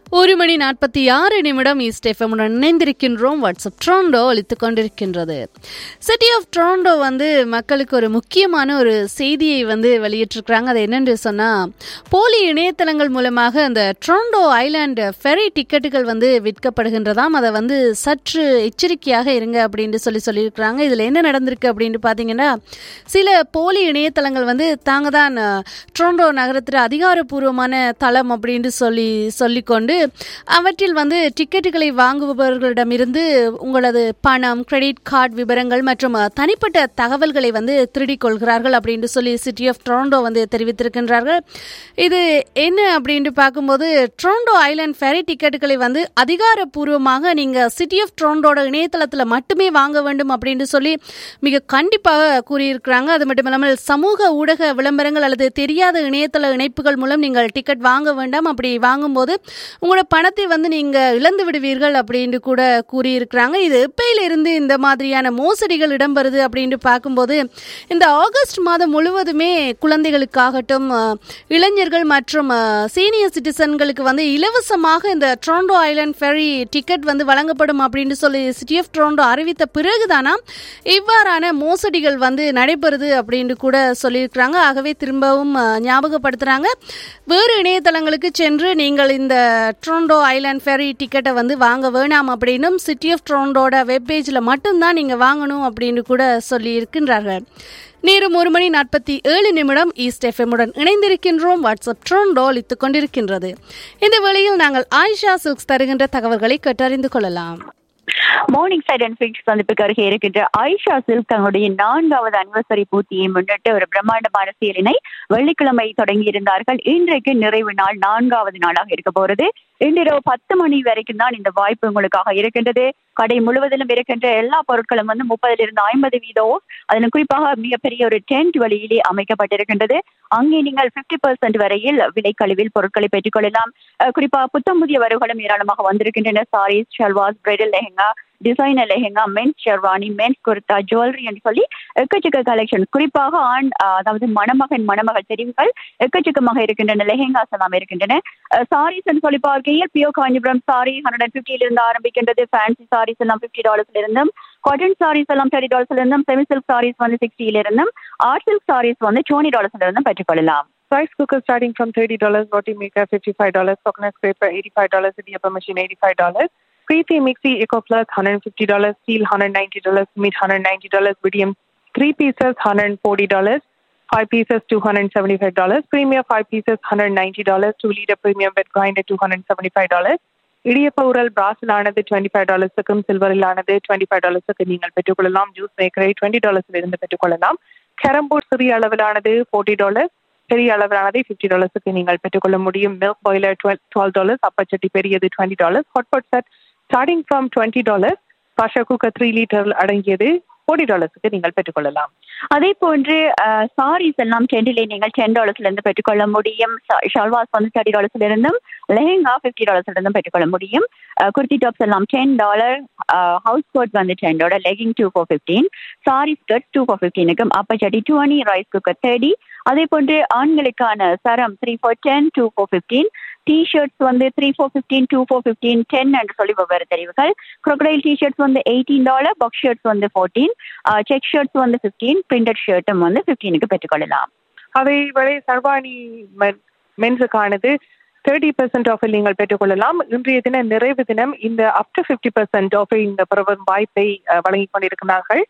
ஒரு மணி நாற்பத்தி ஆறு நிமிடம் ஈஸ்ட் எஃப்எம்முடன் இணைந்திருக்கின்றோம் வாட்ஸ்அப் ட்ரோண்டோ அளித்துக் கொண்டிருக்கின்றது சிட்டி ஆஃப் ட்ரோண்டோ வந்து மக்களுக்கு ஒரு முக்கியமான ஒரு செய்தியை வந்து வெளியிட்டிருக்கிறாங்க அது என்னென்று சொன்னால் போலி இணையதளங்கள் மூலமாக அந்த ட்ரோண்டோ ஐலாண்ட் ஃபெரி டிக்கெட்டுகள் வந்து விற்கப்படுகின்றதாம் அதை வந்து சற்று எச்சரிக்கையாக இருங்க அப்படின்னு சொல்லி சொல்லியிருக்கிறாங்க இதில் என்ன நடந்திருக்கு அப்படின்னு பார்த்தீங்கன்னா சில போலி இணையதளங்கள் வந்து தாங்க தான் ட்ரோண்டோ நகரத்தில் அதிகாரப்பூர்வமான தளம் அப்படின்னு சொல்லி சொல்லிக்கொண்டு அவற்றில் வந்து டிக்கெட்டுகளை வாங்குபவர்களிடமிருந்து உங்களது பணம் கிரெடிட் கார்டு விவரங்கள் மற்றும் தனிப்பட்ட தகவல்களை வந்து திருடிக் கொள்கிறார்கள் அப்படின்னு சொல்லி சிட்டி ஆஃப் டொரண்டோ வந்து தெரிவித்திருக்கின்றார்கள் இது என்ன அப்படின்னு பார்க்கும்போது ட்ரோண்டோ ஐலாண்ட் ஃபெரி டிக்கெட்டுகளை வந்து அதிகாரப்பூர்வமாக நீங்கள் சிட்டி ஆஃப் ட்ரோண்டோட இணையதளத்தில் மட்டுமே வாங்க வேண்டும் அப்படின்னு சொல்லி மிக கண்டிப்பாக கூறியிருக்கிறாங்க அது மட்டும் இல்லாமல் சமூக ஊடக விளம்பரங்கள் அல்லது தெரியாத இணையதள இணைப்புகள் மூலம் நீங்கள் டிக்கெட் வாங்க வேண்டாம் அப்படி வாங்கும்போது உங்களோட பணத்தை வந்து நீங்கள் இழந்து விடுவீர்கள் அப்படின்னு கூட கூறியிருக்கிறாங்க இது எப்பயிலிருந்து இந்த மாதிரியான மோசடிகள் இடம்பெறுது அப்படின்னு பார்க்கும்போது இந்த ஆகஸ்ட் மாதம் முழுவதுமே குழந்தைகளுக்காகட்டும் இளைஞர்கள் மற்றும் சீனியர் சிட்டிசன்களுக்கு வந்து இலவசமாக இந்த ட்ரோண்டோ ஐலாண்ட் ஃபெரி டிக்கெட் வந்து வழங்கப்படும் அப்படின்னு சொல்லி சிட்டி ஆஃப் ட்ரோண்டோ அறிவித்த பிறகுதானா இவ்வாறான மோசடிகள் வந்து நடைபெறுது அப்படின்னு கூட சொல்லியிருக்கிறாங்க ஆகவே திரும்பவும் ஞாபகப்படுத்துகிறாங்க வேறு இணையதளங்களுக்கு சென்று நீங்கள் இந்த ட்ரோண்டோ ஐலாண்ட் ஃபெரி டிக்கெட்டை வந்து வாங்க வேணாம் அப்படின்னும் சிட்டி ஆஃப் ட்ரோண்டோட வெப்பேஜில் மட்டும்தான் நீங்கள் வாங்கணும் அப்படின்னு கூட சொல்லி இருக்கின்றார்கள் நேரம் ஒரு மணி நாற்பத்தி ஏழு நிமிடம் ஈஸ்ட் எஃப்எம்முடன் இணைந்திருக்கின்றோம் வாட்ஸ்அப் ட்ரோண்டோ அளித்துக் கொண்டிருக்கின்றது இந்த வேளையில் நாங்கள் ஆயிஷா சில்க்ஸ் தருகின்ற தகவல்களை கேட்டறிந்து கொள்ளலாம் மார்னிங் சைட் அண்ட் ஃபிக்ஸ் சந்திப்புக்கு அருகே இருக்கின்ற ஐஷா சில்க் தங்களுடைய நான்காவது அனிவர்சரி பூர்த்தியை முன்னிட்டு ஒரு பிரம்மாண்டமான சீலினை வெள்ளிக்கிழமை தொடங்கி இருந்தார்கள் இன்றைக்கு நிறைவு நாள் நான்காவது நாளாக இருக்க போறது இன்றிரவு பத்து மணி வரைக்கும் தான் இந்த வாய்ப்பு உங்களுக்காக இருக்கின்றது கடை முழுவதிலும் இருக்கின்ற எல்லா பொருட்களும் வந்து முப்பதுல இருந்து ஐம்பது வீதம் அதில் குறிப்பாக மிகப்பெரிய ஒரு டென்ட் வழியிலே அமைக்கப்பட்டிருக்கின்றது அங்கே நீங்கள் பிப்டி பெர்சென்ட் வரையில் விலை கழிவில் பொருட்களை பெற்றுக்கொள்ளலாம் குறிப்பாக புத்தம் புதிய வரவுகளும் ஏராளமாக வந்திருக்கின்றன saris salwars bridal lehenga designer lehenga men's sherwani men's kurta jewellery என்று சொல்லி எக்கச்சக்க கலெக்ஷன் குறிப்பாக ஆண் அதாவது மணமகன் மணமகள் தெரிவுகள் எக்கச்சக்கமாக இருக்கின்றன லெஹெங்காஸ் எல்லாம் இருக்கின்றன சாரீஸ் என்று சொல்லி பார்க்கையில் பியோ காஞ்சிபுரம் சாரி ஹண்ட்ரட் அண்ட் ஃபிஃப்டியில இருந்து ஆரம்பிக்கின்றது ஃபேன்சி சாரீஸ் எல்லாம் ஃபிஃப்டி டாலர்ஸ்ல இருந்தும் காட்டன் சாரீஸ் எல்லாம் தேர்ட்டி டாலர்ஸ்ல இருந்தும் செமி சில்க் சாரீஸ் வந்து சிக்ஸ்டியில இருந்தும் ஆர்ட் சில்க் சாரீஸ் வந்து டுவெண்ட்டி டாலர்ஸ்ல இருந்தும் பெற்றுக்கொள்ளலாம் Rice cooker starting from $30, roti maker $55, coconut scraper $85, idiyappam machine $85, Preeti Mixie Eco Plus $150, steel $190, meat $190, medium 3 pieces $140, 5 pieces $275, premium 5 pieces $190, 2 liter premium wet grinder $275, இடியப்ப உரல் பிராஸில் ஆனது twenty five டாலர்ஸுக்கும் சில்வரில் ஆனது twenty five டாலர்ஸுக்கு நீங்கள் பெற்றுக்கொள்ளலாம் juice மேக்கரை twenty டாலர்ஸில் இருந்து பெற்றுக்கொள்ளலாம் carrom board சிறிய அளவிலானது forty dollars பெரிய அளவிலானதை ஃபிஃப்டி டாலர்ஸுக்கு நீங்கள் பெற்றுக்கொள்ள முடியும் milk boiler twelve twelve dollars அப்பச்சட்டி பெரியது twenty dollars hotpot set starting from twenty dollars pressure cooker three litre அடங்கியது ஃபோர்ட்டி டாலர்ஸுக்கு நீங்கள் பெற்றுக்கொள்ளலாம் அதே போன்று சாரீஸ் எல்லாம் டென்டிலே நீங்கள் டென் டாலர்ஸ்ல இருந்து பெற்றுக்கொள்ள முடியும் ஷல்வாஸ் வந்து தேர்ட்டி டாலர்ஸ்ல இருந்தும் லெஹெங்கா ஃபிஃப்டி டாலர்ஸ்ல இருந்தும் பெற்றுக்கொள்ள முடியும் குர்த்தி டாப்ஸ் எல்லாம் டென் டாலர் ஹவுஸ் கோட் வந்து ten dollar legging two four fifteen sari skirt two four ஃபிஃப்டீனுக்கும் அப்பச்சட்டி டுவெண்ட்டி ரைஸ் குக்கர் தேர்ட்டி அதே போன்று ஆண்களுக்கான சரம் three four ten two four fifteen T-shirts வந்து three four fifteen two four fifteen ten என்று சொல்லி வெவ்வேறு தெரிவுகள் க்ரொக்கடைல் டிஷர்ட்ஸ் வந்து எயிட்டீன் டாலர் பாக்ஸ் ஷர்ட்ஸ் வந்து ஃபோர்டீன் செக் ஷர்ட்ஸ் வந்து ஃபிஃப்டீன் பிரிண்டட் ஷர்ட்டும் வந்து ஃபிஃப்டீனுக்கு பெற்றுக்கொள்ளலாம் அதே வேளை சர்வாணி மென்ஸுக்கானது தேர்ட்டி பெர்சென்ட் ஆஃபில் நீங்கள் பெற்றுக்கொள்ளலாம் இன்றைய தின நிறைவு தினம் இந்த அப் டு ஃபிஃப்டி பெர்சென்ட் ஆஃபில் இந்த பருவம் வாய்ப்பை வழங்கிக் கொண்டிருக்கிறார்கள்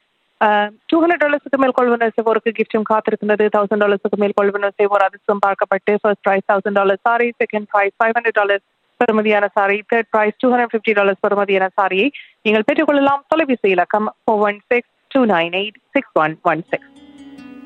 டூ ஹண்ட்ரட் டாலர்ஸுக்கு மேல் கொள்வனர் செய்வோருக்கு கிஃப்டும் காத்திருக்கிறது தௌசண்ட் டாலர்ஸுக்கு மேல் கொள்வனர் செய்வோர் அதிர்ஷ்டம் பார்க்கப்பட்டு first prize thousand dollar sari second prize five hundred dollars பெறுமதியான sari third prize two hundred fifty dollars பெறுமதியான சாரியை நீங்கள் பெற்றுக்கொள்ளலாம் தொலைபேசி இலக்கம் four one six two nine eight six one one six